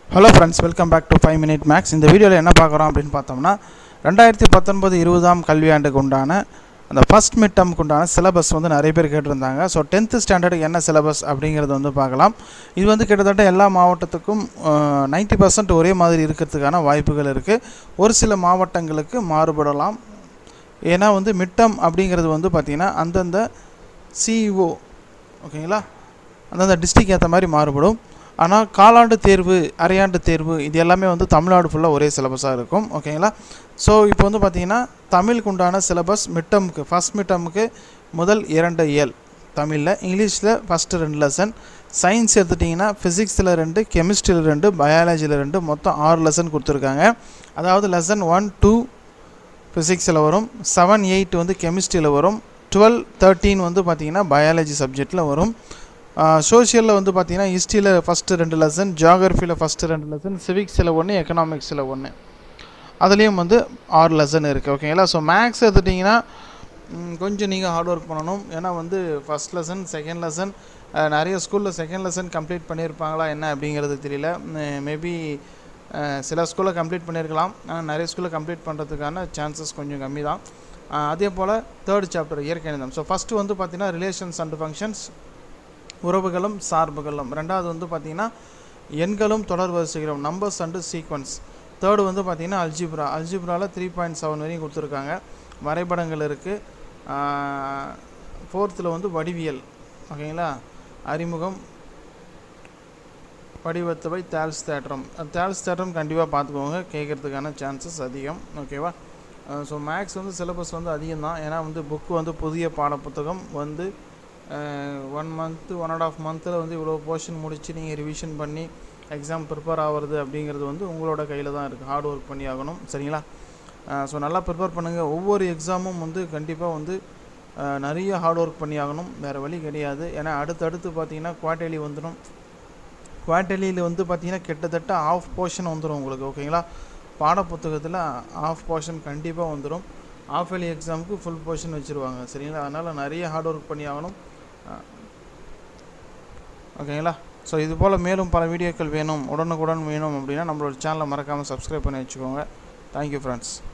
hello friends welcome back to five minute maths இந்த வீடியோவில் என்ன பார்க்குறோம் அப்படின்னு பார்த்தோம்னா ரெண்டாயிரத்தி பத்தொன்பது இருபதாம் கல்வியாண்டுக்கு உண்டான அந்த ஃபஸ்ட் மிட் டேர்முக்கு உண்டான சிலபஸ் வந்து நிறைய பேர் கேட்டிருந்தாங்க ஸோ டென்த்து ஸ்டாண்டர்டுக்கு என்ன சிலபஸ் அப்படிங்கிறது வந்து பார்க்கலாம் இது வந்து கிட்டத்தட்ட எல்லா மாவட்டத்துக்கும் நைன்ட்டி பர்சன்ட் ஒரே மாதிரி இருக்கிறதுக்கான வாய்ப்புகள் இருக்குது ஒரு சில மாவட்டங்களுக்கு மாறுபடலாம் ஏன்னா வந்து மிட்டம் அப்படிங்கிறது வந்து பார்த்திங்கன்னா அந்தந்த சிஇஓ ஓகேங்களா அந்தந்த டிஸ்ட்ரிக் ஏற்ற மாதிரி மாறுபடும் ஆனால் காலாண்டு தேர்வு அரையாண்டு தேர்வு இது எல்லாமே வந்து தமிழ்நாடு ஃபுல்லாக ஒரே சிலபஸாக இருக்கும் ஓகேங்களா ஸோ இப்போ வந்து பார்த்தீங்கன்னா தமிழுக்கு உண்டான சிலபஸ் மிட்டமுக்கு ஃபஸ்ட் மிட்டமுக்கு முதல் இரண்டு இயல் தமிழில் இங்கிலீஷில் ஃபஸ்ட்டு ரெண்டு லெசன் சயின்ஸ் எடுத்துட்டிங்கன்னா ஃபிசிக்ஸில் ரெண்டு கெமிஸ்ட்ரியில் ரெண்டு பயாலஜியில் ரெண்டு மொத்தம் ஆறு லெசன் கொடுத்துருக்காங்க அதாவது லெசன் ஒன் டூ ஃபிசிக்ஸில் வரும் செவன் எயிட் வந்து கெமிஸ்ட்ரியில் வரும் டுவெல் தேர்ட்டீன் வந்து பார்த்திங்கன்னா பயாலஜி சப்ஜெக்டில் வரும் சோஷியலில் வந்து பார்த்திங்கன்னா ஹிஸ்ட்ரியில் ஃபஸ்ட்டு ரெண்டு லெசன் ஜியாகிரஃபியில் ஃபஸ்ட்டு ரெண்டு லெசன் சிவிக்ஸில் ஒன்று எக்கனாமிக்ஸில் ஒன்று அதுலேயும் வந்து ஆறு லெசன் இருக்குது ஓகேங்களா ஸோ மேக்ஸ் எடுத்துட்டிங்கன்னா ம், கொஞ்சம் நீங்கள் ஹார்ட் ஒர்க் பண்ணணும் ஏன்னா வந்து ஃபஸ்ட் லெசன் செகண்ட் லெசன் நிறைய ஸ்கூலில் செகண்ட் லெசன் கம்ப்ளீட் பண்ணியிருப்பாங்களா என்ன அப்படிங்கிறது தெரியல மேபி சில ஸ்கூலில் கம்ப்ளீட் பண்ணியிருக்கலாம் ஆனால் நிறைய ஸ்கூலில் கம்ப்ளீட் பண்ணுறதுக்கான சான்சஸ் கொஞ்சம் கம்மி தான் அஹ், அதே போல் தேர்ட் சாப்டர் இயற்கணிதம் ஸோ ஃபஸ்ட்டு வந்து பார்த்தீங்கன்னா ரிலேஷன்ஸ் அண்ட் ஃபங்க்ஷன்ஸ் உறவுகளும் சார்புகளும் ரெண்டாவது வந்து பார்த்திங்கன்னா எண்களும் தொடர் வரிசைகளும் நம்பர்ஸ் அண்டு சீக்வன்ஸ் தேர்டு வந்து பார்த்திங்கன்னா அல்ஜிப்ரா அல்ஜிப்ராவில் த்ரீ பாயிண்ட் செவன் வரையும் கொடுத்துருக்காங்க வரைபடங்கள் இருக்குது ஃபோர்த்தில் வந்து வடிவியல் ஓகேங்களா அறிமுகம் படிவத்தவை தேல்ஸ் தேட்டரம் தேல்ஸ் தேட்டரம் கண்டிப்பாக பார்த்துக்கோங்க கேட்குறதுக்கான சான்சஸ் அதிகம் ஓகேவா ஸோ மேக்ஸ் வந்து சிலபஸ் வந்து அதிகம் தான் ஏன்னா வந்து புக்கு வந்து புதிய பாடப்புத்தகம் வந்து one month one and half மந்தில் வந்து இவ்வளோ போர்ஷன் முடித்து நீங்கள் ரிவிஷன் பண்ணி எக்ஸாம் ப்ரிப்பேர் ஆகிறது அப்படிங்கிறது வந்து உங்களோட கையில் தான் இருக்குது ஹார்ட் ஒர்க் பண்ணி ஆகணும் சரிங்களா ஸோ நல்லா ப்ரிப்பேர் பண்ணுங்கள் ஒவ்வொரு எக்ஸாமும் வந்து கண்டிப்பாக வந்து அஹ், நிறைய ஹார்ட் ஒர்க் பண்ணி ஆகணும் வேறு வழி கிடையாது ஏன்னா அடுத்தடுத்து பார்த்தீங்கன்னா குவார்டர்லி வந்துடும் குவார்டர்லியில் வந்து பார்த்தீங்கன்னா கிட்டத்தட்ட ஆஃப் போர்ஷன் வந்துடும் உங்களுக்கு ஓகேங்களா பாடப்புத்தகத்தில் ஆஃப் போர்ஷன் கண்டிப்பாக வந்துடும் ஆஃப் இயர்லி எக்ஸாமுக்கு ஃபுல் போர்ஷன் வச்சுருவாங்க சரிங்களா அதனால் நிறைய ஹார்ட் ஒர்க் பண்ணி ஆகணும் அஹ், ஓகேங்களா ஸோ இது போல் மேலும் பல வீடியோக்கள் வேணும் உடனுக்குடன் வேணும் அப்படின்னா நம்மளோட சேனலை மறக்காமல் சப்ஸ்கிரைப் பண்ணி வச்சுக்கோங்க தேங்க்யூ ஃப்ரெண்ட்ஸ்